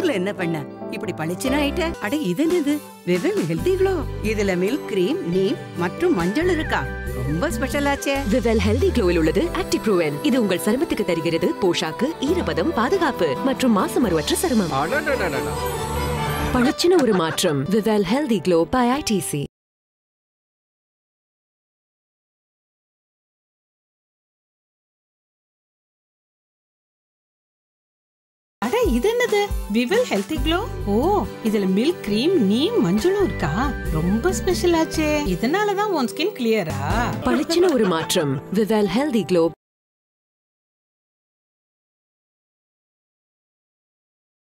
ஊர்ல என்ன பண்ண இப்படி பளிச்சுன்னு ஆயிட்ட அட இது என்னது விவல் ஹெல்தி க்ளோ இதுல மில்க் கிரீம் நீம் மற்றும் மஞ்சள் இருக்கா ரொம்ப ஸ்பெஷல் ஆச்சே விவெல் ஹெல்தி க்ளோவில் உள்ளது ஆக்டிவ் ப்ரூவன் இது உங்கள் சருமத்துக்கு தருகிறது போஷாக்கு ஈரப்பதம் பாதுகாப்பு மற்றும் மாசுமருவற்ற சருமம் அடடடடடா. பளிச்சுன்னு ஒரு மாற்றம் Vivel healthy glow by ITC அட இது என்னது விவல் ஹெல்தி க்ளோ ஓ இதுல மில்க் கிரீம் நீம் மஞ்சளும் இருக்கா ரொம்ப ஸ்பெஷல் ஆச்சே இதனால தான் உன் ஸ்கின் கிளியரா பளிச்சுன்னு ஒரு மாற்றம் விவெல் ஹெல்தி க்ளோ